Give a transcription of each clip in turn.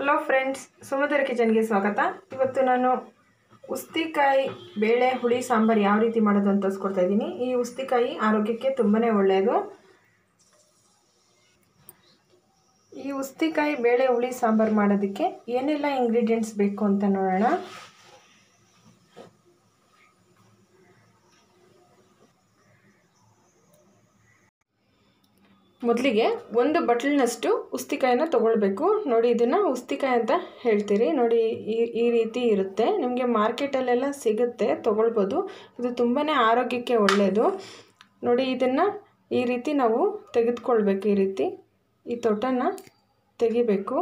hello friends ಸುಮಧುರ ಕಿಚನ್ಗೆ ಸ್ವಾಗತ ಇವತ್ತು ನಾನು ಉಸ್ತಿಕಾಯಿ ಬೇಳೆ ಹುಳಿ ಸಾಂಬಾರು ಯಾವ ರೀತಿ ಮಾಡೋದು ಅಂತ ತೋರಿಸ್ಕೊಡ್ತಾ ಇದ್ದೀನಿ ಈ ಉಸ್ತಿಕಾಯಿ ಆರೋಗ್ಯಕ್ಕೆ ತುಂಬಾ ಒಳ್ಳೆಯದು ಈ ಉಸ್ತಿಕಾಯಿ ಬೇಳೆ ಹುಳಿ ಸಾಂಬಾರು ಮಾಡೋದಕ್ಕೆ ಏನೆಲ್ಲ ಇಂಗ್ರೀಡಿಯೆಂಟ್ಸ್ ಬೇಕು ಅಂತ ನೋಡೋಣ ಮೊದಲಿಗೆ ಒಂದು ಬಟ್ಲಿನಷ್ಟು ಉಸ್ತಿಕಾಯಿನ ತೊಗೊಳ್ಬೇಕು ನೋಡಿ ಇದನ್ನು ಉಸ್ತಿಕಾಯಿ ಅಂತ ಹೇಳ್ತೀರಿ ನೋಡಿ ಈ ಈ ರೀತಿ ಇರುತ್ತೆ ನಿಮಗೆ ಮಾರ್ಕೆಟಲ್ಲೆಲ್ಲ ಸಿಗುತ್ತೆ ತೊಗೊಳ್ಬೋದು ಇದು ತುಂಬಾ ಆರೋಗ್ಯಕ್ಕೆ ಒಳ್ಳೆಯದು ನೋಡಿ ಇದನ್ನು ಈ ರೀತಿ ನಾವು ತೆಗೆದುಕೊಳ್ಬೇಕು ಈ ರೀತಿ ಈ ತೊಟ್ಟನ್ನು ತೆಗಿಬೇಕು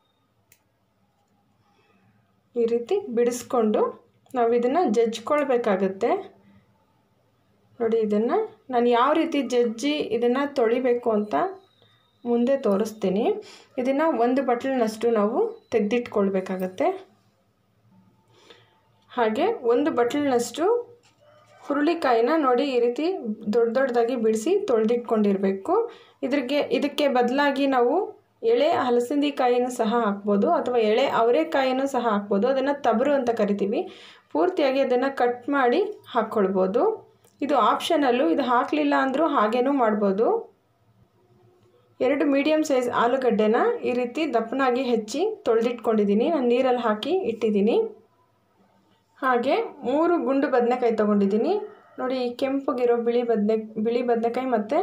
ಈ ರೀತಿ ಬಿಡಿಸ್ಕೊಂಡು ನಾವು ಇದನ್ನು ಜಜ್ಕೊಳ್ಬೇಕಾಗತ್ತೆ ನೋಡಿ ಇದನ್ನು ನಾನು ಯಾವ ರೀತಿ ಜಜ್ಜಿ ಇದನ್ನು ತೊಳಿಬೇಕು ಅಂತ ಮುಂದೆ ತೋರಿಸ್ತೀನಿ ಇದನ್ನು ಒಂದು ಬಟ್ಲಿನಷ್ಟು ನಾವು ತೆಗೆದಿಟ್ಕೊಳ್ಬೇಕಾಗತ್ತೆ ಹಾಗೆ ಒಂದು ಬಟ್ಲಿನಷ್ಟು ಹುರುಳಿಕಾಯಿನ ನೋಡಿ ಈ ರೀತಿ ದೊಡ್ಡ ದೊಡ್ಡದಾಗಿ ಬಿಡಿಸಿ ತೊಳೆದಿಟ್ಕೊಂಡಿರಬೇಕು ಇದ್ರಿಗೆ ಇದಕ್ಕೆ ಬದಲಾಗಿ ನಾವು ಎಳೆ ಹಲಸಂದಿ ಕಾಯಿನೂ ಸಹ ಹಾಕ್ಬೋದು ಅಥವಾ ಎಳೆ ಅವರೆಕಾಯಿನೂ ಸಹ ಹಾಕ್ಬೋದು ಅದನ್ನು ತಬರು ಅಂತ ಕರಿತೀವಿ ಪೂರ್ತಿಯಾಗಿ ಅದನ್ನು ಕಟ್ ಮಾಡಿ ಹಾಕ್ಕೊಳ್ಬೋದು ಇದು ಆಪ್ಷನಲ್ಲು ಇದು ಹಾಕಲಿಲ್ಲ ಅಂದರೂ ಹಾಗೇನೂ ಮಾಡ್ಬೋದು ಎರಡು ಮೀಡಿಯಮ್ ಸೈಜ್ ಆಲೂಗಡ್ಡೆನ ಈ ರೀತಿ ದಪ್ಪನಾಗಿ ಹೆಚ್ಚಿ ತೊಳೆದಿಟ್ಕೊಂಡಿದ್ದೀನಿ ನಾನು ನೀರಲ್ಲಿ ಹಾಕಿ ಇಟ್ಟಿದ್ದೀನಿ ಹಾಗೆ ಮೂರು ಗುಂಡು ಬದನೆಕಾಯಿ ತೊಗೊಂಡಿದ್ದೀನಿ ನೋಡಿ ಈ ಕೆಂಪಗಿರೋ ಬಿಳಿ ಬದನೆ ಬಿಳಿ ಬದನೆಕಾಯಿ ಮತ್ತು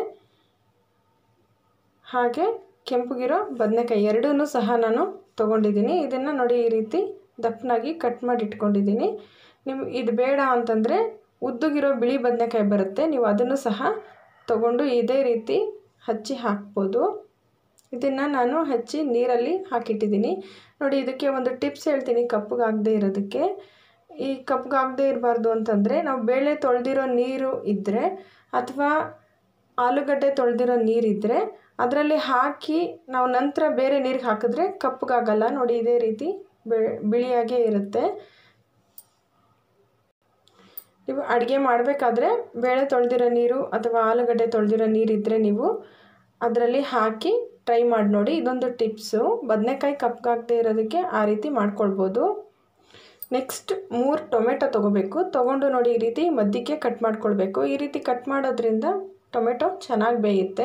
ಹಾಗೆ ಕೆಂಪಗಿರೋ ಬದನೆಕಾಯಿ ಎರಡೂ ಸಹ ನಾನು ತೊಗೊಂಡಿದ್ದೀನಿ ಇದನ್ನು ನೋಡಿ ಈ ರೀತಿ ದಪ್ಪನಾಗಿ ಕಟ್ ಮಾಡಿ ಇಟ್ಕೊಂಡಿದ್ದೀನಿ ನೀವು ಇದು ಬೇಡ ಅಂತಂದರೆ ಉದ್ದುಗಿರೋ ಬಿಳಿ ಬದನೆಕಾಯಿ ಬರುತ್ತೆ ನೀವು ಅದನ್ನು ಸಹ ತಗೊಂಡು ಇದೇ ರೀತಿ ಹಚ್ಚಿ ಹಾಕ್ಬೋದು ಇದನ್ನು ನಾನು ಹಚ್ಚಿ ನೀರಲ್ಲಿ ಹಾಕಿಟ್ಟಿದ್ದೀನಿ ನೋಡಿ ಇದಕ್ಕೆ ಒಂದು ಟಿಪ್ಸ್ ಹೇಳ್ತೀನಿ ಕಪ್ಪಗಾಗದೇ ಇರೋದಕ್ಕೆ ಈ ಕಪ್ಪಗಾಗದೇ ಇರಬಾರ್ದು ಅಂತಂದರೆ ನಾವು ಬೇಳೆ ತೊಳೆದಿರೋ ನೀರು ಇದ್ದರೆ ಅಥವಾ ಆಲೂಗಡ್ಡೆ ತೊಳೆದಿರೋ ನೀರಿದ್ದರೆ ಅದರಲ್ಲಿ ಹಾಕಿ ನಾವು ನಂತರ ಬೇರೆ ನೀರಿಗೆ ಹಾಕಿದ್ರೆ ಕಪ್ಪಗಾಗಲ್ಲ ನೋಡಿ ಇದೇ ರೀತಿ ಬಿಳಿಯಾಗೇ ಇರುತ್ತೆ ನೀವು ಅಡುಗೆ ಮಾಡಬೇಕಾದ್ರೆ ಬೇಳೆ ತೊಳೆದಿರೋ ನೀರು ಅಥವಾ ಆಲೂಗಡ್ಡೆ ತೊಳೆದಿರೋ ನೀರಿದ್ದರೆ ನೀವು ಅದರಲ್ಲಿ ಹಾಕಿ ಟ್ರೈ ಮಾಡಿ ನೋಡಿ ಇದೊಂದು ಟಿಪ್ಸು ಬದನೆಕಾಯಿ ಕಪ್ಗಾಗದೇ ಇರೋದಕ್ಕೆ ಆ ರೀತಿ ಮಾಡ್ಕೊಳ್ಬೋದು ನೆಕ್ಸ್ಟ್ ಮೂರು ಟೊಮೆಟೊ ತೊಗೋಬೇಕು ತೊಗೊಂಡು ನೋಡಿ ಈ ರೀತಿ ಮಧ್ಯಕ್ಕೆ ಕಟ್ ಮಾಡ್ಕೊಳ್ಬೇಕು ಈ ರೀತಿ ಕಟ್ ಮಾಡೋದ್ರಿಂದ ಟೊಮೆಟೊ ಚೆನ್ನಾಗಿ ಬೇಯುತ್ತೆ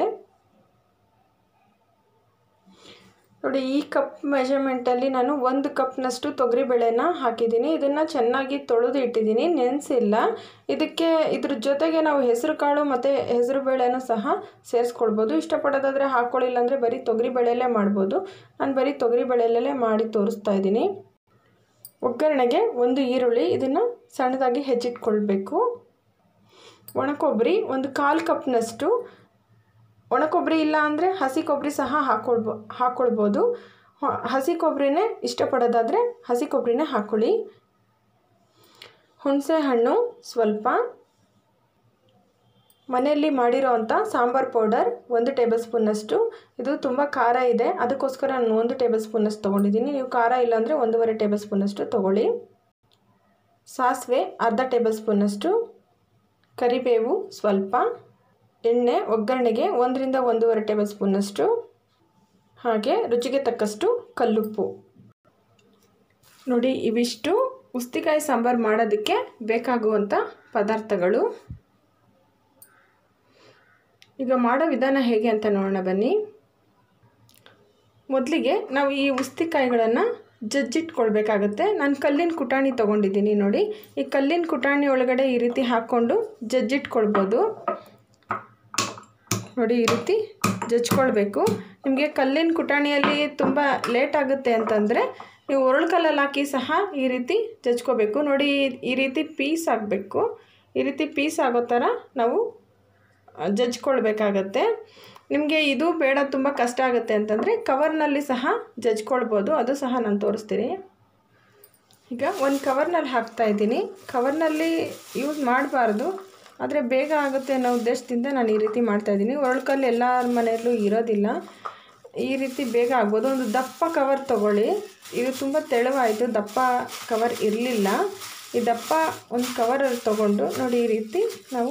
ನೋಡಿ ಈ ಕಪ್ ಮೆಷರ್ಮೆಂಟಲ್ಲಿ ನಾನು ಒಂದು ಕಪ್ನಷ್ಟು ತೊಗರಿಬೇಳೆನ ಹಾಕಿದ್ದೀನಿ ಇದನ್ನು ಚೆನ್ನಾಗಿ ತೊಳೆದು ಇಟ್ಟಿದ್ದೀನಿ ನೆನೆಸಿಲ್ಲ ಇದಕ್ಕೆ ಇದ್ರ ಜೊತೆಗೆ ನಾವು ಹೆಸರು ಕಾಳು ಮತ್ತು ಹೆಸರು ಬೇಳೆನೂ ಸಹ ಸೇರಿಸ್ಕೊಳ್ಬೋದು ಇಷ್ಟಪಡೋದಾದರೆ ಹಾಕ್ಕೊಳ್ಳಿಲ್ಲ ಅಂದರೆ ಬರೀ ತೊಗರಿಬೇಳೆಯಲ್ಲೇ ಮಾಡ್ಬೋದು ನಾನು ಬರೀ ತೊಗರಿಬೇಳೆಯಲ್ಲೇ ಮಾಡಿ ತೋರಿಸ್ತಾ ಇದ್ದೀನಿ ಒಗ್ಗರಣೆಗೆ ಒಂದು ಈರುಳ್ಳಿ ಇದನ್ನು ಸಣ್ಣದಾಗಿ ಹೆಚ್ಚಿಟ್ಕೊಳ್ಬೇಕು ಒಣಕೊಬ್ಬರಿ ಒಂದು ಕಾಲು ಕಪ್ನಷ್ಟು ಒಣಕೊಬ್ಬರಿ ಇಲ್ಲ ಅಂದರೆ ಹಸಿ ಕೊಬ್ಬರಿ ಸಹ ಹಾಕ್ಕೊಳ್ಬೋ ಹಾಕ್ಕೊಳ್ಬೋದು ಹಸಿ ಕೊಬ್ಬರಿನೇ ಇಷ್ಟಪಡೋದಾದರೆ ಹಸಿ ಕೊಬ್ಬರಿನೇ ಹಾಕ್ಕೊಳ್ಳಿ ಹುಣಸೆ ಹಣ್ಣು ಸ್ವಲ್ಪ ಮನೆಯಲ್ಲಿ ಮಾಡಿರೋ ಅಂಥ ಸಾಂಬಾರು ಪೌಡರ್ ಒಂದು ಟೇಬಲ್ ಸ್ಪೂನಷ್ಟು ಇದು ತುಂಬ ಖಾರ ಇದೆ ಅದಕ್ಕೋಸ್ಕರ ನಾನು ಒಂದು ಟೇಬಲ್ ಸ್ಪೂನಷ್ಟು ತೊಗೊಂಡಿದ್ದೀನಿ ನೀವು ಖಾರ ಇಲ್ಲಾಂದರೆ ಒಂದೂವರೆ ಟೇಬಲ್ ಸ್ಪೂನಷ್ಟು ತೊಗೊಳ್ಳಿ ಸಾಸಿವೆ ಅರ್ಧ ಟೇಬಲ್ ಸ್ಪೂನಷ್ಟು ಕರಿಬೇವು ಸ್ವಲ್ಪ ಎಣ್ಣೆ ಒಗ್ಗರಣೆಗೆ ಒಂದರಿಂದ ಒಂದೂವರೆ ಟೇಬಲ್ ಸ್ಪೂನಷ್ಟು ಹಾಗೆ ರುಚಿಗೆ ತಕ್ಕಷ್ಟು ಕಲ್ಲುಪ್ಪು ನೋಡಿ ಇವಿಷ್ಟು ಉಸ್ತಿಕಾಯಿ ಸಾಂಬಾರು ಮಾಡೋದಕ್ಕೆ ಬೇಕಾಗುವಂಥ ಪದಾರ್ಥಗಳು ಈಗ ಮಾಡೋ ವಿಧಾನ ಹೇಗೆ ಅಂತ ನೋಡೋಣ ಬನ್ನಿ ಮೊದಲಿಗೆ ನಾವು ಈ ಉಸ್ತಿಕಾಯಿಗಳನ್ನು ಜಜ್ಜಿಟ್ಕೊಳ್ಬೇಕಾಗತ್ತೆ ನಾನು ಕಲ್ಲಿನ ಕುಟಾಣಿ ತೊಗೊಂಡಿದ್ದೀನಿ ನೋಡಿ ಈ ಕಲ್ಲಿನ ಕುಟಾಣಿ ಒಳಗಡೆ ಈ ರೀತಿ ಹಾಕ್ಕೊಂಡು ಜಜ್ಜಿಟ್ಕೊಳ್ಬೋದು ನೋಡಿ ಈ ರೀತಿ ಜಜ್ಕೊಳ್ಬೇಕು ನಿಮಗೆ ಕಲ್ಲಿನ ಕುಟಾಣಿಯಲ್ಲಿ ತುಂಬ ಲೇಟ್ ಆಗುತ್ತೆ ಅಂತಂದರೆ ನೀವು ಒರಳು ಕಲ್ಲಲ್ಲಿ ಹಾಕಿ ಸಹ ಈ ರೀತಿ ಜಜ್ಕೋಬೇಕು ನೋಡಿ ಈ ರೀತಿ ಪೀಸ್ ಆಗಬೇಕು ಈ ರೀತಿ ಪೀಸ್ ಆಗೋ ಥರ ನಾವು ಜಜ್ಕೊಳ್ಬೇಕಾಗತ್ತೆ ನಿಮಗೆ ಇದು ಬೇಡ ತುಂಬ ಕಷ್ಟ ಆಗುತ್ತೆ ಅಂತಂದರೆ ಕವರ್ನಲ್ಲಿ ಸಹ ಜಜ್ಕೊಳ್ಬೋದು ಅದು ಸಹ ನಾನು ತೋರಿಸ್ತೀನಿ ಈಗ ಒಂದು ಕವರ್ನಲ್ಲಿ ಹಾಕ್ತಾಯಿದ್ದೀನಿ ಕವರ್ನಲ್ಲಿ ಯೂಸ್ ಮಾಡಬಾರ್ದು ಆದರೆ ಬೇಗ ಆಗುತ್ತೆ ಅನ್ನೋ ಉದ್ದೇಶದಿಂದ ನಾನು ಈ ರೀತಿ ಮಾಡ್ತಾಯಿದ್ದೀನಿ ಒರಳ್ಕಲ್ಲು ಎಲ್ಲರ ಮನೆಯಲ್ಲೂ ಇರೋದಿಲ್ಲ ಈ ರೀತಿ ಬೇಗ ಆಗ್ಬೋದು ಒಂದು ದಪ್ಪ ಕವರ್ ತೊಗೊಳ್ಳಿ ಇದು ತುಂಬ ತೆಳುವಾಯಿತು ದಪ್ಪ ಕವರ್ ಇರಲಿಲ್ಲ ಈ ದಪ್ಪ ಒಂದು ಕವರಲ್ಲಿ ತೊಗೊಂಡು ನೋಡಿ ಈ ರೀತಿ ನಾವು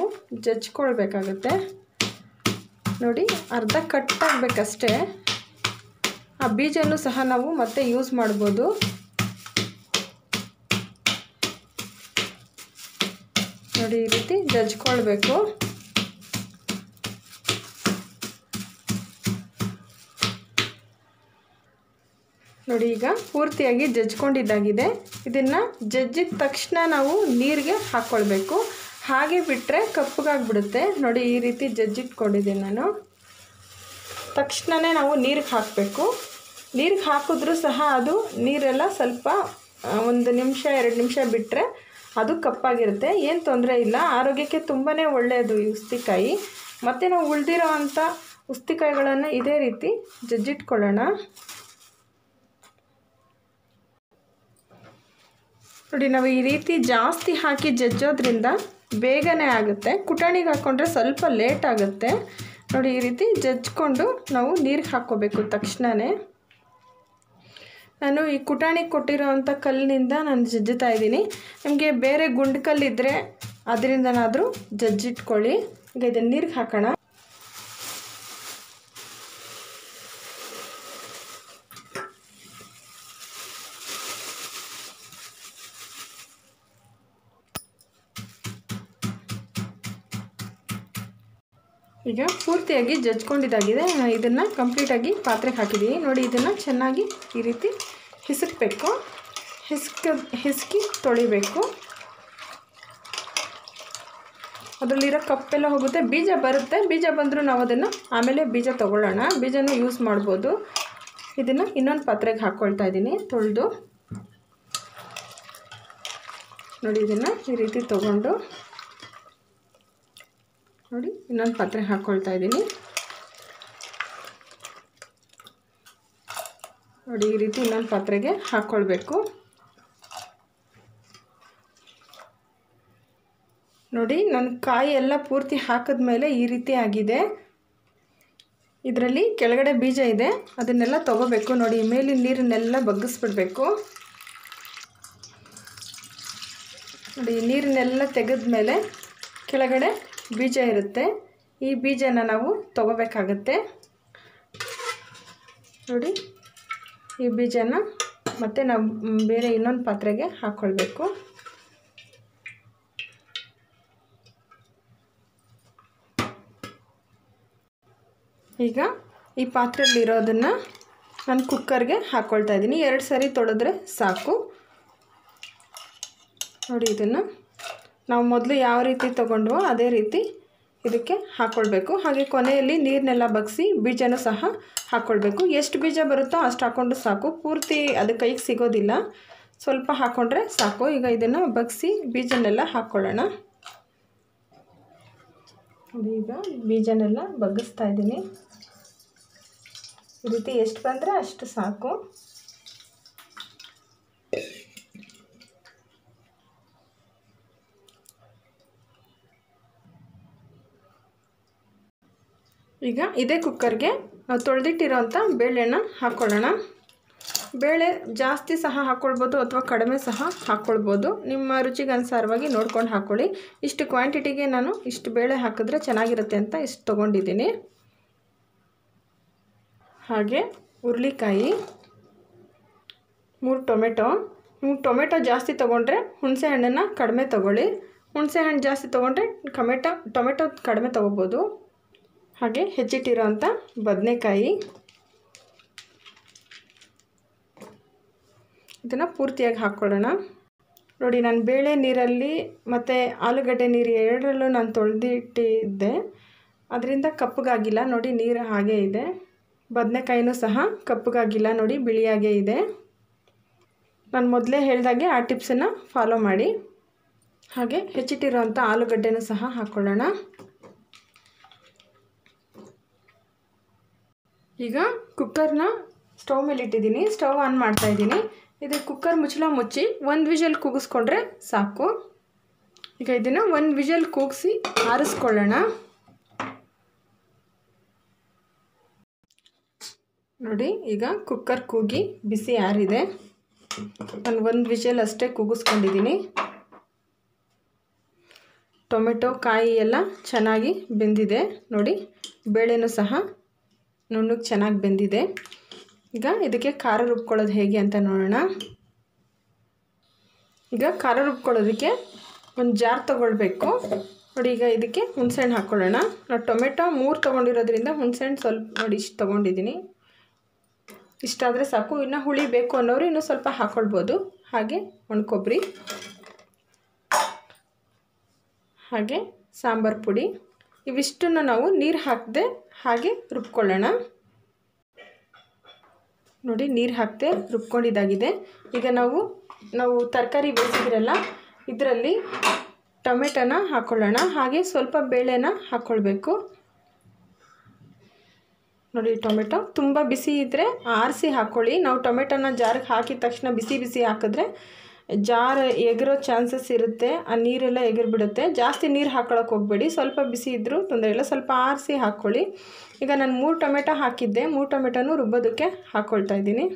ಜಜ್ಕೊಳ್ಬೇಕಾಗುತ್ತೆ ನೋಡಿ ಅರ್ಧ ಕಟ್ ಆಗಬೇಕಷ್ಟೇ ಆ ಬೀಜನೂ ಸಹ ನಾವು ಮತ್ತೆ ಯೂಸ್ ಮಾಡ್ಬೋದು ನೋಡಿ ಈ ರೀತಿ ಜಜ್ಕೊಳ್ಬೇಕು ನೋಡಿ ಈಗ ಪೂರ್ತಿಯಾಗಿ ಜಜ್ಕೊಂಡಿದ್ದಾಗಿದೆ ಇದನ್ನು ಜಜ್ಜಿದ ತಕ್ಷಣ ನಾವು ನೀರಿಗೆ ಹಾಕ್ಕೊಳ್ಬೇಕು ಹಾಗೆ ಬಿಟ್ಟರೆ ಕಪ್ಪಗಾಗ್ಬಿಡುತ್ತೆ ನೋಡಿ ಈ ರೀತಿ ಜಜ್ಜಿಟ್ಕೊಂಡಿದ್ದೀನಿ ನಾನು ತಕ್ಷಣವೇ ನಾವು ನೀರಿಗೆ ಹಾಕಬೇಕು ನೀರಿಗೆ ಹಾಕಿದ್ರೂ ಸಹ ಅದು ನೀರೆಲ್ಲ ಸ್ವಲ್ಪ ಒಂದು ನಿಮಿಷ ಎರಡು ನಿಮಿಷ ಬಿಟ್ಟರೆ ಅದು ಕಪ್ಪಾಗಿರುತ್ತೆ ಏನು ತೊಂದರೆ ಇಲ್ಲ ಆರೋಗ್ಯಕ್ಕೆ ತುಂಬಾ ಒಳ್ಳೆಯದು ಈ ಉಸ್ತಿಕಾಯಿ ಮತ್ತು ನಾವು ಉಳಿದಿರೋ ಅಂಥ ಉಸ್ತಿಕಾಯಿಗಳನ್ನು ಇದೇ ರೀತಿ ಜಜ್ಜಿಟ್ಕೊಳ್ಳೋಣ ನೋಡಿ ನಾವು ಈ ರೀತಿ ಜಾಸ್ತಿ ಹಾಕಿ ಜಜ್ಜೋದ್ರಿಂದ ಬೇಗನೆ ಆಗುತ್ತೆ ಕುಟಾಣಿಗೆ ಹಾಕ್ಕೊಂಡ್ರೆ ಸ್ವಲ್ಪ ಲೇಟ್ ಆಗುತ್ತೆ ನೋಡಿ ಈ ರೀತಿ ಜಜ್ಕೊಂಡು ನಾವು ನೀರಿಗೆ ಹಾಕ್ಕೋಬೇಕು ತಕ್ಷಣವೇ ನಾನು ಈ ಕುಟಾಣಿಗೆ ಕೊಟ್ಟಿರೋವಂಥ ಕಲ್ಲಿನಿಂದ ನಾನು ಜಜ್ಜುತ್ತಾ ಇದ್ದೀನಿ ನಿಮಗೆ ಬೇರೆ ಗುಂಡು ಕಲ್ಲಿದ್ದರೆ ಅದರಿಂದನಾದರೂ ಜಜ್ಜಿಟ್ಕೊಳ್ಳಿ ಈಗ ಇದನ್ನು ನೀರಿಗೆ ಹಾಕೋಣ ಈಗ ಪೂರ್ತಿಯಾಗಿ ಜಜ್ಕೊಂಡಿದ್ದಾಗಿದೆ ನಾನು ಇದನ್ನು ಕಂಪ್ಲೀಟಾಗಿ ಪಾತ್ರೆಗೆ ಹಾಕಿದ್ದೀನಿ ನೋಡಿ ಇದನ್ನು ಚೆನ್ನಾಗಿ ಈ ರೀತಿ ಹಿಸುಕಬೇಕು ಹಿಸ್ಕ ಹಿಸ್ಕಿ ತೊಳಿಬೇಕು ಅದರಲ್ಲಿರೋ ಕಪ್ಪೆಲ್ಲ ಹೋಗುತ್ತೆ ಬೀಜ ಬರುತ್ತೆ ಬೀಜ ಬಂದರೂ ನಾವು ಅದನ್ನು ಆಮೇಲೆ ಬೀಜ ತೊಗೊಳ್ಳೋಣ ಬೀಜನೂ ಯೂಸ್ ಮಾಡ್ಬೋದು ಇದನ್ನು ಇನ್ನೊಂದು ಪಾತ್ರೆಗೆ ಹಾಕ್ಕೊಳ್ತಾ ಇದ್ದೀನಿ ತೊಳೆದು ನೋಡಿ ಇದನ್ನು ಈ ರೀತಿ ತೊಗೊಂಡು ನೋಡಿ ಇನ್ನೊಂದು ಪಾತ್ರೆ ಹಾಕ್ಕೊಳ್ತಾ ಇದ್ದೀನಿ ನೋಡಿ ಈ ರೀತಿ ಇನ್ನೊಂದು ಪಾತ್ರೆಗೆ ಹಾಕ್ಕೊಳ್ಬೇಕು ನೋಡಿ ನನ್ನ ಕಾಯಿ ಎಲ್ಲ ಪೂರ್ತಿ ಹಾಕಿದ್ಮೇಲೆ ಈ ರೀತಿ ಆಗಿದೆ ಇದರಲ್ಲಿ ಕೆಳಗಡೆ ಬೀಜ ಇದೆ ಅದನ್ನೆಲ್ಲ ತೊಗೋಬೇಕು ನೋಡಿ ಮೇಲಿನ ನೀರನ್ನೆಲ್ಲ ಬಗ್ಗಿಸ್ಬಿಡ್ಬೇಕು ನೋಡಿ ನೀರನ್ನೆಲ್ಲ ತೆಗೆದ್ಮೇಲೆ ಕೆಳಗಡೆ ಬೀಜ ಇರುತ್ತೆ ಈ ಬೀಜನ ನಾವು ತೊಗೋಬೇಕಾಗತ್ತೆ ನೋಡಿ ಈ ಬೀಜನ ಮತ್ತು ನಾವು ಬೇರೆ ಇನ್ನೊಂದು ಪಾತ್ರೆಗೆ ಹಾಕ್ಕೊಳ್ಬೇಕು ಈಗ ಈ ಪಾತ್ರೆಯಲ್ಲಿರೋದನ್ನು ನಾನು ಕುಕ್ಕರ್ಗೆ ಹಾಕ್ಕೊಳ್ತಾ ಇದ್ದೀನಿ ಎರಡು ಸರಿ ತೊಳೆದ್ರೆ ಸಾಕು ನೋಡಿ ಇದನ್ನು ನಾವು ಮೊದಲು ಯಾವ ರೀತಿ ತೊಗೊಂಡ್ವೋ ಅದೇ ರೀತಿ ಇದಕ್ಕೆ ಹಾಕ್ಕೊಳ್ಬೇಕು ಹಾಗೆ ಕೊನೆಯಲ್ಲಿ ನೀರನ್ನೆಲ್ಲ ಬಗ್ಸಿ ಬೀಜನೂ ಸಹ ಹಾಕ್ಕೊಳ್ಬೇಕು ಎಷ್ಟು ಬೀಜ ಬರುತ್ತೋ ಅಷ್ಟು ಹಾಕ್ಕೊಂಡು ಸಾಕು ಪೂರ್ತಿ ಅದು ಕೈಗೆ ಸಿಗೋದಿಲ್ಲ ಸ್ವಲ್ಪ ಹಾಕ್ಕೊಂಡ್ರೆ ಸಾಕು ಈಗ ಇದನ್ನು ಬಗ್ಸಿ ಬೀಜನೆಲ್ಲ ಹಾಕ್ಕೊಳ್ಳೋಣ ಈಗ ಬೀಜನೆಲ್ಲ ಬಗ್ಗಿಸ್ತಾ ಇದ್ದೀನಿ ಈ ರೀತಿ ಎಷ್ಟು ಬಂದರೆ ಅಷ್ಟು ಸಾಕು ಈಗ ಇದೇ ಕುಕ್ಕರ್ಗೆ ನಾವು ತೊಳೆದಿಟ್ಟಿರೋಂಥ ಬೇಳೆನ ಹಾಕ್ಕೊಳ್ಳೋಣ ಬೇಳೆ ಜಾಸ್ತಿ ಸಹ ಹಾಕ್ಕೊಳ್ಬೋದು ಅಥವಾ ಕಡಿಮೆ ಸಹ ಹಾಕ್ಕೊಳ್ಬೋದು ನಿಮ್ಮ ರುಚಿಗೆ ಅನುಸಾರವಾಗಿ ನೋಡ್ಕೊಂಡು ಹಾಕ್ಕೊಳ್ಳಿ ಇಷ್ಟು ಕ್ವಾಂಟಿಟಿಗೆ ನಾನು ಇಷ್ಟು ಬೇಳೆ ಹಾಕಿದ್ರೆ ಚೆನ್ನಾಗಿರುತ್ತೆ ಅಂತ ಇಷ್ಟು ತೊಗೊಂಡಿದ್ದೀನಿ ಹಾಗೆ ಹುರುಳಿಕಾಯಿ ಮೂರು ಟೊಮೆಟೊ ನೀವು ಟೊಮೆಟೊ ಜಾಸ್ತಿ ತೊಗೊಂಡ್ರೆ ಹುಣಸೆ ಹಣ್ಣನ್ನು ಕಡಿಮೆ ತೊಗೊಳ್ಳಿ ಹುಣಸೆ ಹಣ್ಣು ಜಾಸ್ತಿ ತೊಗೊಂಡ್ರೆ ಟೊಮೆಟೊ ಟೊಮೆಟೊ ಕಡಿಮೆ ತೊಗೋಬೋದು ಹಾಗೆ ಹೆಚ್ಚಿಟ್ಟಿರೋಂಥ ಬದನೆಕಾಯಿ ಇದನ್ನು ಪೂರ್ತಿಯಾಗಿ ಹಾಕ್ಕೊಳ್ಳೋಣ ನೋಡಿ ನಾನು ಬೇಳೆ ನೀರಲ್ಲಿ ಮತ್ತು ಆಲೂಗಡ್ಡೆ ನೀರು ಎರಡರಲ್ಲೂ ನಾನು ತೊಳೆದಿಟ್ಟಿದ್ದೆ ಅದರಿಂದ ಕಪ್ಪಗಾಗಿಲ್ಲ ನೋಡಿ ನೀರು ಹಾಗೇ ಇದೆ ಬದನೆಕಾಯಿನೂ ಸಹ ಕಪ್ಪಗಾಗಿಲ್ಲ ನೋಡಿ ಬಿಳಿಯಾಗೇ ಇದೆ ನಾನು ಮೊದಲೇ ಹೇಳ್ದಾಗೆ ಆ ಟಿಪ್ಸನ್ನು ಫಾಲೋ ಮಾಡಿ ಹಾಗೆ ಹೆಚ್ಚಿಟ್ಟಿರೋಂಥ ಆಲೂಗಡ್ಡೆನೂ ಸಹ ಹಾಕ್ಕೊಳ್ಳೋಣ ಈಗ ಕುಕ್ಕರ್ನ ಸ್ಟವ್ ಮೇಲೆ ಇಟ್ಟಿದ್ದೀನಿ ಸ್ಟವ್ ಆನ್ ಮಾಡ್ತಾ ಇದ್ದೀನಿ ಇದು ಕುಕ್ಕರ್ ಮುಚ್ಚಳ ಮುಚ್ಚಿ ಒಂದು ವಿಷಲ್ ಕೂಗಿಸ್ಕೊಂಡ್ರೆ ಸಾಕು ಈಗ ಇದನ್ನು ಒಂದು ವಿಷಲ್ ಕೂಗಿಸಿ ಆರಿಸ್ಕೊಳ್ಳೋಣ ನೋಡಿ ಈಗ ಕುಕ್ಕರ್ ಕೂಗಿ ಬಿಸಿ ಆರಿದೆ ನಾನು ಒಂದು ವಿಷಲ್ ಅಷ್ಟೇ ಕೂಗಿಸ್ಕೊಂಡಿದ್ದೀನಿ ಟೊಮೆಟೊ ಕಾಯಿ ಎಲ್ಲ ಚೆನ್ನಾಗಿ ಬೆಂದಿದೆ ನೋಡಿ ಬೇಳೆನೂ ಸಹ ನುಣ್ಣಗೆ ಚೆನ್ನಾಗಿ ಬೆಂದಿದೆ ಈಗ ಇದಕ್ಕೆ ಖಾರ ರುಬ್ಕೊಳ್ಳೋದು ಹೇಗೆ ಅಂತ ನೋಡೋಣ ಈಗ ಖಾರ ರುಬ್ಕೊಳ್ಳೋದಕ್ಕೆ ಒಂದು ಜಾರ್ ತೊಗೊಳ್ಬೇಕು ನೋಡಿ ಈಗ ಇದಕ್ಕೆ ಹುಣಸೆಹಣ್ಣು ಹಾಕ್ಕೊಳ್ಳೋಣ ನಾವು ಟೊಮೆಟೊ ಮೂರು ತೊಗೊಂಡಿರೋದ್ರಿಂದ ಹುಣಸೆಹಣ್ಣು ಸ್ವಲ್ಪ ನೋಡಿ ಇಷ್ಟು ತೊಗೊಂಡಿದ್ದೀನಿ ಇಷ್ಟಾದರೆ ಸಾಕು ಇನ್ನು ಹುಳಿ ಬೇಕು ಅನ್ನೋರು ಇನ್ನೂ ಸ್ವಲ್ಪ ಹಾಕ್ಕೊಳ್ಬೋದು ಹಾಗೆ ಒಣಕೊಬ್ಬರಿ ಹಾಗೆ ಸಾಂಬಾರು ಪುಡಿ ಇವಿಷ್ಟನ್ನು ನಾವು ನೀರು ಹಾಕದೆ ಹಾಗೆ ರುಬ್ಕೊಳ್ಳೋಣ ನೋಡಿ ನೀರು ಹಾಕದೆ ರುಬ್ಕೊಂಡಿದ್ದಾಗಿದೆ ಈಗ ನಾವು ನಾವು ತರಕಾರಿ ಬೇಯಿಸಿದ್ರಲ್ಲ ಇದರಲ್ಲಿ ಟೊಮೆಟೊನ ಹಾಕ್ಕೊಳ್ಳೋಣ ಹಾಗೆ ಸ್ವಲ್ಪ ಬೇಳೆನ ಹಾಕ್ಕೊಳ್ಬೇಕು ನೋಡಿ ಟೊಮೆಟೊ ತುಂಬ ಬಿಸಿ ಇದ್ದರೆ ಆರಿಸಿ ಹಾಕ್ಕೊಳ್ಳಿ ನಾವು ಟೊಮೆಟೊನ ಜಾರಿಗೆ ಹಾಕಿದ ತಕ್ಷಣ ಬಿಸಿ ಬಿಸಿ ಹಾಕಿದ್ರೆ ಜಾರ್ ಎಗರೋ ಚಾನ್ಸಸ್ ಇರುತ್ತೆ ಆ ನೀರೆಲ್ಲ ಎಗರ್ಬಿಡುತ್ತೆ ಜಾಸ್ತಿ ನೀರು ಹಾಕೊಳ್ಳೋಕೆ ಹೋಗಬೇಡಿ ಸ್ವಲ್ಪ ಬಿಸಿ ಇದ್ದರೂ ತೊಂದರೆ ಇಲ್ಲ ಸ್ವಲ್ಪ ಆರಿಸಿ ಹಾಕ್ಕೊಳ್ಳಿ ಈಗ ನಾನು ಮೂರು ಟೊಮೆಟೊ ಹಾಕಿದ್ದೆ ಮೂರು ಟೊಮೆಟೊನು ರುಬ್ಬೋದಕ್ಕೆ ಹಾಕ್ಕೊಳ್ತಾ ಇದ್ದೀನಿ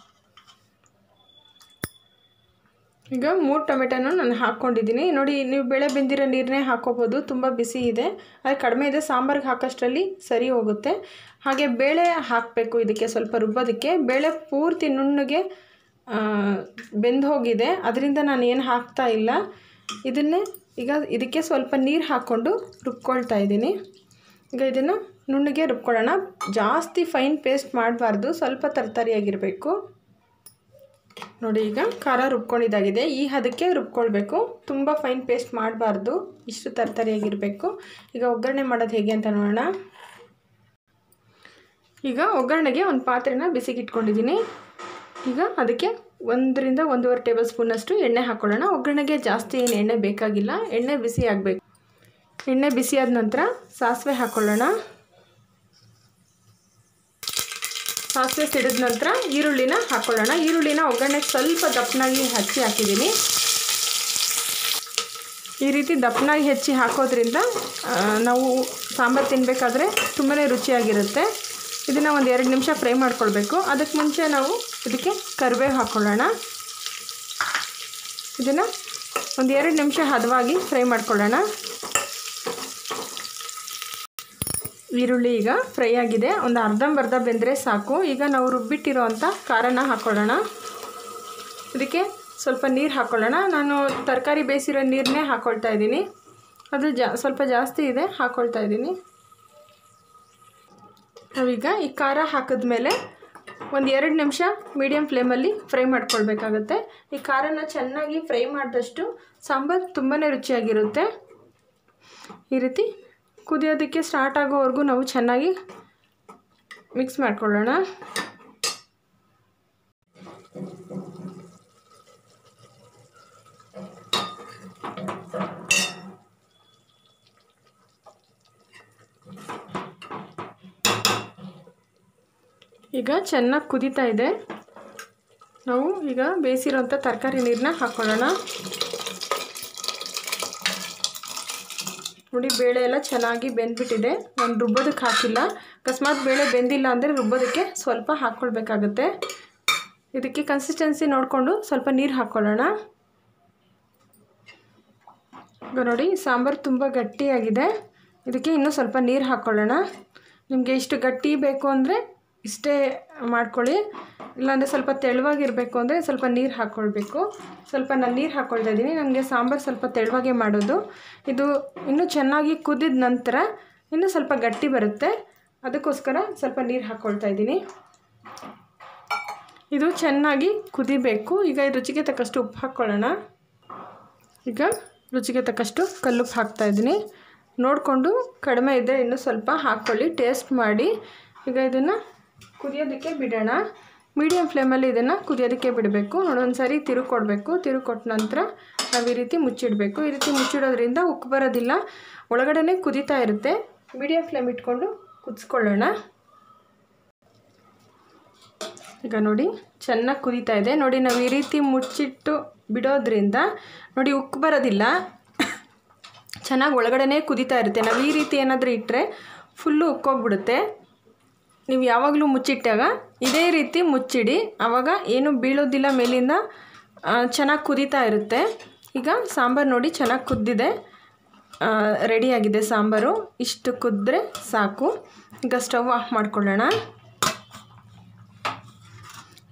ಈಗ ಮೂರು ಟೊಮೆಟೊನು ನಾನು ಹಾಕ್ಕೊಂಡಿದ್ದೀನಿ ನೋಡಿ ನೀವು ಬೆಳೆ ಬೆಂದಿರೋ ನೀರನ್ನೇ ಹಾಕ್ಕೋಬೋದು ತುಂಬ ಬಿಸಿ ಇದೆ ಅದು ಕಡಿಮೆ ಇದೆ ಸಾಂಬಾರಿಗೆ ಹಾಕೋಷ್ಟರಲ್ಲಿ ಸರಿ ಹೋಗುತ್ತೆ ಹಾಗೆ ಬೇಳೆ ಹಾಕಬೇಕು ಇದಕ್ಕೆ ಸ್ವಲ್ಪ ರುಬ್ಬೋದಕ್ಕೆ ಬೇಳೆ ಪೂರ್ತಿ ನುಣ್ಣಗೆ ಬೆಂದು ಹೋಗಿದೆ ಅದರಿಂದ ನಾನು ಏನು ಹಾಕ್ತಾ ಇಲ್ಲ ಇದನ್ನೇ ಈಗ ಇದಕ್ಕೆ ಸ್ವಲ್ಪ ನೀರು ಹಾಕ್ಕೊಂಡು ರುಬ್ಕೊಳ್ತಾ ಇದ್ದೀನಿ ಈಗ ಇದನ್ನು ನುಣ್ಣಗೆ ರುಬ್ಕೊಳ್ಳೋಣ ಜಾಸ್ತಿ ಫೈನ್ ಪೇಸ್ಟ್ ಮಾಡಬಾರ್ದು ಸ್ವಲ್ಪ ತರ್ತರಿಯಾಗಿರಬೇಕು ನೋಡಿ ಈಗ ಖಾರ ರುಬ್ಕೊಂಡಿದ್ದಾಗಿದೆ ಈ ಹದಕ್ಕೆ ರುಬ್ಕೊಳ್ಬೇಕು ತುಂಬ ಫೈನ್ ಪೇಸ್ಟ್ ಮಾಡಬಾರ್ದು ಇಷ್ಟು ತರ್ತರಿಯಾಗಿರಬೇಕು ಈಗ ಒಗ್ಗರಣೆ ಮಾಡೋದು ಹೇಗೆ ಅಂತ ನೋಡೋಣ ಈಗ ಒಗ್ಗರಣೆಗೆ ಒಂದು ಪಾತ್ರೆನ ಬಿಸಿಗೆ ಇಟ್ಕೊಂಡಿದ್ದೀನಿ ಈಗ ಅದಕ್ಕೆ ಒಂದರಿಂದ ಒಂದೂವರೆ ಟೇಬಲ್ ಸ್ಪೂನಷ್ಟು ಎಣ್ಣೆ ಹಾಕ್ಕೊಳ್ಳೋಣ ಒಗ್ಗರಣೆಗೆ ಜಾಸ್ತಿ ಏನು ಎಣ್ಣೆ ಬೇಕಾಗಿಲ್ಲ ಎಣ್ಣೆ ಬಿಸಿ ಆಗಬೇಕು ಎಣ್ಣೆ ಬಿಸಿ ಆದ ನಂತರ ಸಾಸಿವೆ ಹಾಕ್ಕೊಳ್ಳೋಣ ಸಾಸಿವೆ ಸಿಡಿದ ನಂತರ ಈರುಳ್ಳಿನ ಹಾಕ್ಕೊಳ್ಳೋಣ ಈರುಳ್ಳಿನ ಒಗ್ಗರಣೆಗೆ ಸ್ವಲ್ಪ ದಪ್ಪನಾಗಿ ಹಚ್ಚಿ ಹಾಕಿದ್ದೀನಿ ಈ ರೀತಿ ದಪ್ಪನಾಗಿ ಹೆಚ್ಚಿ ಹಾಕೋದ್ರಿಂದ ನಾವು ಸಾಂಬಾರು ತಿನ್ನಬೇಕಾದ್ರೆ ತುಂಬಾ ರುಚಿಯಾಗಿರುತ್ತೆ ಇದನ್ನು ಒಂದು ಎರಡು ನಿಮಿಷ ಫ್ರೈ ಮಾಡ್ಕೊಳ್ಬೇಕು ಅದಕ್ಕೆ ಮುಂಚೆ ನಾವು ಇದಕ್ಕೆ ಕರಿಬೇವು ಹಾಕ್ಕೊಳ್ಳೋಣ ಇದನ್ನು ಒಂದು ಎರಡು ನಿಮಿಷ ಹದವಾಗಿ ಫ್ರೈ ಮಾಡ್ಕೊಳ್ಳೋಣ ಈರುಳ್ಳಿ ಈಗ ಫ್ರೈ ಆಗಿದೆ ಒಂದು ಅರ್ಧಂಬರ್ಧ ಬೆಂದರೆ ಸಾಕು ಈಗ ನಾವು ರುಬ್ಬಿಟ್ಟಿರೋ ಅಂಥ ಖಾರನ ಹಾಕ್ಕೊಳ್ಳೋಣ ಇದಕ್ಕೆ ಸ್ವಲ್ಪ ನೀರು ಹಾಕ್ಕೊಳ್ಳೋಣ ನಾನು ತರಕಾರಿ ಬೇಯಿಸಿರೋ ನೀರನ್ನೇ ಹಾಕ್ಕೊಳ್ತಾ ಇದ್ದೀನಿ ಅದು ಜಾ ಸ್ವಲ್ಪ ಜಾಸ್ತಿ ಇದೆ ಹಾಕ್ಕೊಳ್ತಾ ಇದ್ದೀನಿ ನಾವೀಗ ಈ ಖಾರ ಹಾಕಿದ್ಮೇಲೆ ಒಂದು ಎರಡು ನಿಮಿಷ ಮೀಡಿಯಮ್ ಫ್ಲೇಮಲ್ಲಿ ಫ್ರೈ ಮಾಡ್ಕೊಳ್ಬೇಕಾಗತ್ತೆ ಈ ಖಾರನ ಚೆನ್ನಾಗಿ ಫ್ರೈ ಮಾಡಿದಷ್ಟು ಸಾಂಬಾರು ತುಂಬಾ ರುಚಿಯಾಗಿರುತ್ತೆ ಈ ರೀತಿ ಕುದಿಯೋದಕ್ಕೆ ಸ್ಟಾರ್ಟ್ ಆಗೋವರೆಗೂ ನಾವು ಚೆನ್ನಾಗಿ ಮಿಕ್ಸ್ ಮಾಡ್ಕೊಳ್ಳೋಣ ಈಗ ಚೆನ್ನಾಗಿ ಕುದೀತಾ ಇದೆ ನಾವು ಈಗ ಬೇಯಿಸಿರೋಂಥ ತರಕಾರಿ ನೀರನ್ನ ಹಾಕ್ಕೊಳ್ಳೋಣ ನೋಡಿ ಬೇಳೆ ಎಲ್ಲ ಚೆನ್ನಾಗಿ ಬೆಂದ್ಬಿಟ್ಟಿದೆ ನಾನು ರುಬ್ಬೋದಕ್ಕೆ ಹಾಕಿಲ್ಲ ಅಕಸ್ಮಾತ್ ಬೇಳೆ ಬೆಂದಿಲ್ಲ ಅಂದರೆ ರುಬ್ಬೋದಕ್ಕೆ ಸ್ವಲ್ಪ ಹಾಕ್ಕೊಳ್ಬೇಕಾಗತ್ತೆ ಇದಕ್ಕೆ ಕನ್ಸಿಸ್ಟೆನ್ಸಿ ನೋಡಿಕೊಂಡು ಸ್ವಲ್ಪ ನೀರು ಹಾಕ್ಕೊಳ್ಳೋಣ ಈಗ ನೋಡಿ ಸಾಂಬಾರು ತುಂಬ ಗಟ್ಟಿಯಾಗಿದೆ ಇದಕ್ಕೆ ಇನ್ನೂ ಸ್ವಲ್ಪ ನೀರು ಹಾಕ್ಕೊಳ್ಳೋಣ ನಿಮಗೆ ಇಷ್ಟು ಗಟ್ಟಿ ಬೇಕು ಅಂದರೆ ಇಷ್ಟೇ ಮಾಡ್ಕೊಳ್ಳಿ ಇಲ್ಲಾಂದರೆ ಸ್ವಲ್ಪ ತೆಳುವಾಗಿರಬೇಕು ಅಂದರೆ ಸ್ವಲ್ಪ ನೀರು ಹಾಕ್ಕೊಳ್ಬೇಕು ಸ್ವಲ್ಪ ನಾನು ನೀರು ಹಾಕ್ಕೊಳ್ತಾ ಇದ್ದೀನಿ ನನಗೆ ಸಾಂಬಾರು ಸ್ವಲ್ಪ ತೆಳುವಾಗೆ ಮಾಡೋದು ಇದು ಇನ್ನೂ ಚೆನ್ನಾಗಿ ಕುದಿದ ನಂತರ ಇನ್ನೂ ಸ್ವಲ್ಪ ಗಟ್ಟಿ ಬರುತ್ತೆ ಅದಕ್ಕೋಸ್ಕರ ಸ್ವಲ್ಪ ನೀರು ಹಾಕ್ಕೊಳ್ತಾ ಇದ್ದೀನಿ ಇದು ಚೆನ್ನಾಗಿ ಕುದಿಬೇಕು ಈಗ ರುಚಿಗೆ ತಕ್ಕಷ್ಟು ಉಪ್ಪು ಹಾಕ್ಕೊಳ್ಳೋಣ ಈಗ ರುಚಿಗೆ ತಕ್ಕಷ್ಟು ಕಲ್ಲುಪ್ಪು ಹಾಕ್ತಾಯಿದ್ದೀನಿ ನೋಡಿಕೊಂಡು ಕಡಿಮೆ ಇದ್ದರೆ ಇನ್ನೂ ಸ್ವಲ್ಪ ಹಾಕ್ಕೊಳ್ಳಿ ಟೇಸ್ಟ್ ಮಾಡಿ ಈಗ ಇದನ್ನು ಕುದಿಯೋದಕ್ಕೆ ಬಿಡೋಣ ಮೀಡಿಯಮ್ ಫ್ಲೇಮಲ್ಲಿ ಇದನ್ನು ಕುದಿಯೋದಕ್ಕೆ ಬಿಡಬೇಕು ನೋಡಿ ಒಂದು ಸರಿ ತಿರುಗಿ ಕೊಡಬೇಕು ತಿರುಗಿ ಕೊಟ್ಟ ನಂತರ ನಾವು ಈ ರೀತಿ ಮುಚ್ಚಿಡಬೇಕು ಈ ರೀತಿ ಮುಚ್ಚಿಡೋದ್ರಿಂದ ಉಕ್ಕು ಬರೋದಿಲ್ಲ ಒಳಗಡೆ ಕುದೀತಾ ಇರುತ್ತೆ ಮೀಡಿಯಮ್ ಫ್ಲೇಮ್ ಇಟ್ಕೊಂಡು ಕುದಿಸ್ಕೊಳ್ಳೋಣ ಈಗ ನೋಡಿ ಚೆನ್ನಾಗಿ ಕುದೀತಾ ಇದೆ ನೋಡಿ ನಾವು ಈ ರೀತಿ ಮುಚ್ಚಿಟ್ಟು ಬಿಡೋದ್ರಿಂದ ನೋಡಿ ಉಕ್ಕು ಬರೋದಿಲ್ಲ ಚೆನ್ನಾಗಿ ಒಳಗಡೆ ಕುದೀತಾ ಇರುತ್ತೆ ನಾವು ಈ ರೀತಿ ಏನಾದರೂ ಇಟ್ಟರೆ ಫುಲ್ಲು ಉಕ್ಕೋಗ್ಬಿಡುತ್ತೆ ನೀವು ಯಾವಾಗಲೂ ಮುಚ್ಚಿಟ್ಟಾಗ ಇದೇ ರೀತಿ ಮುಚ್ಚಿಡಿ ಆವಾಗ ಏನು ಬೀಳೋದಿಲ್ಲ ಮೇಲಿಂದ ಚೆನ್ನಾಗಿ ಕುದೀತಾ ಇರುತ್ತೆ ಈಗ ಸಾಂಬಾರು ನೋಡಿ ಚೆನ್ನಾಗಿ ಕುದ್ದಿದೆ ರೆಡಿಯಾಗಿದೆ ಸಾಂಬಾರು ಇಷ್ಟು ಕುದ್ದರೆ ಸಾಕು ಈಗ ಸ್ಟವ್ ಆಫ್ ಮಾಡ್ಕೊಳ್ಳೋಣ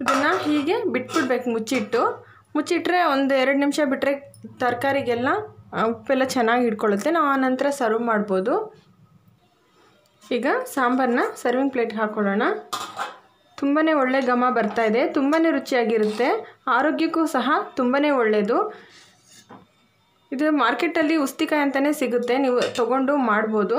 ಇದನ್ನು ಹೀಗೆ ಬಿಟ್ಬಿಡ್ಬೇಕು ಮುಚ್ಚಿಟ್ಟು ಮುಚ್ಚಿಟ್ರೆ ಒಂದು ಎರಡು ನಿಮಿಷ ಬಿಟ್ಟರೆ ತರಕಾರಿಗೆಲ್ಲ ಉಪ್ಪೆಲ್ಲ ಚೆನ್ನಾಗಿ ಹಿಡ್ಕೊಳ್ಳುತ್ತೆ ನಾವು ಆನಂತರ ಸರ್ವ್ ಮಾಡ್ಬೋದು ಈಗ ಸಾಂಬಾರನ್ನ ಸರ್ವಿಂಗ್ ಪ್ಲೇಟ್ಗೆ ಹಾಕ್ಕೊಳ್ಳೋಣ ತುಂಬಾ ಒಳ್ಳೆ ಘಮ ಬರ್ತಾ ಇದೆ ತುಂಬಾ ರುಚಿಯಾಗಿರುತ್ತೆ ಆರೋಗ್ಯಕ್ಕೂ ಸಹ ತುಂಬಾ ಒಳ್ಳೆಯದು ಇದು ಮಾರ್ಕೆಟಲ್ಲಿ ಉಸ್ತಿಕಾಯಿ ಅಂತಲೇ ಸಿಗುತ್ತೆ ನೀವು ತಗೊಂಡು ಮಾಡ್ಬೋದು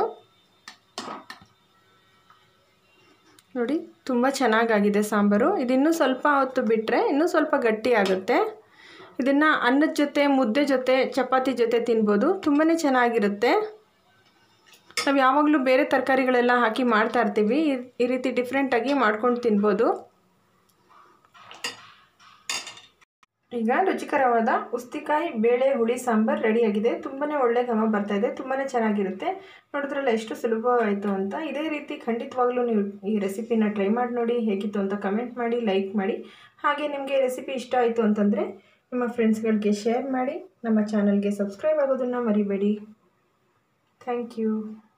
ನೋಡಿ ತುಂಬ ಚೆನ್ನಾಗಾಗಿದೆ ಸಾಂಬಾರು ಇದಿನ್ನೂ ಸ್ವಲ್ಪ ಹೊತ್ತು ಬಿಟ್ಟರೆ ಇನ್ನೂ ಸ್ವಲ್ಪ ಗಟ್ಟಿ ಆಗುತ್ತೆ ಇದನ್ನು ಅನ್ನದ ಜೊತೆ ಮುದ್ದೆ ಜೊತೆ ಚಪಾತಿ ಜೊತೆ ತಿನ್ಬೋದು ತುಂಬಾ ಚೆನ್ನಾಗಿರುತ್ತೆ ನಾವು ಯಾವಾಗಲೂ ಬೇರೆ ತರಕಾರಿಗಳೆಲ್ಲ ಹಾಕಿ ಮಾಡ್ತಾ ಇರ್ತೀವಿ ಈ ರೀತಿ ಡಿಫ್ರೆಂಟಾಗಿ ಮಾಡ್ಕೊಂಡು ತಿನ್ಬೋದು ಈಗ ರುಚಿಕರವಾದ ಉಸ್ತಿಕಾಯಿ ಬೇಳೆ ಹುಳಿ ಸಾಂಬಾರು ರೆಡಿಯಾಗಿದೆ ತುಂಬಾ ಒಳ್ಳೆ ಘಮ ಬರ್ತಾ ಇದೆ ತುಂಬಾ ಚೆನ್ನಾಗಿರುತ್ತೆ ನೋಡಿದ್ರಲ್ಲ ಎಷ್ಟು ಸುಲಭವಾಯಿತು ಅಂತ ಇದೇ ರೀತಿ ಖಂಡಿತವಾಗ್ಲೂ ನೀವು ಈ ರೆಸಿಪಿನ ಟ್ರೈ ಮಾಡಿ ನೋಡಿ ಹೇಗಿತ್ತು ಅಂತ ಕಮೆಂಟ್ ಮಾಡಿ ಲೈಕ್ ಮಾಡಿ ಹಾಗೆ ನಿಮಗೆ ರೆಸಿಪಿ ಇಷ್ಟ ಆಯಿತು ಅಂತಂದರೆ ನಿಮ್ಮ ಫ್ರೆಂಡ್ಸ್ಗಳಿಗೆ ಶೇರ್ ಮಾಡಿ ನಮ್ಮ ಚಾನಲ್ಗೆ ಸಬ್ಸ್ಕ್ರೈಬ್ ಆಗೋದನ್ನು ಮರಿಬೇಡಿ ಥ್ಯಾಂಕ್ ಯು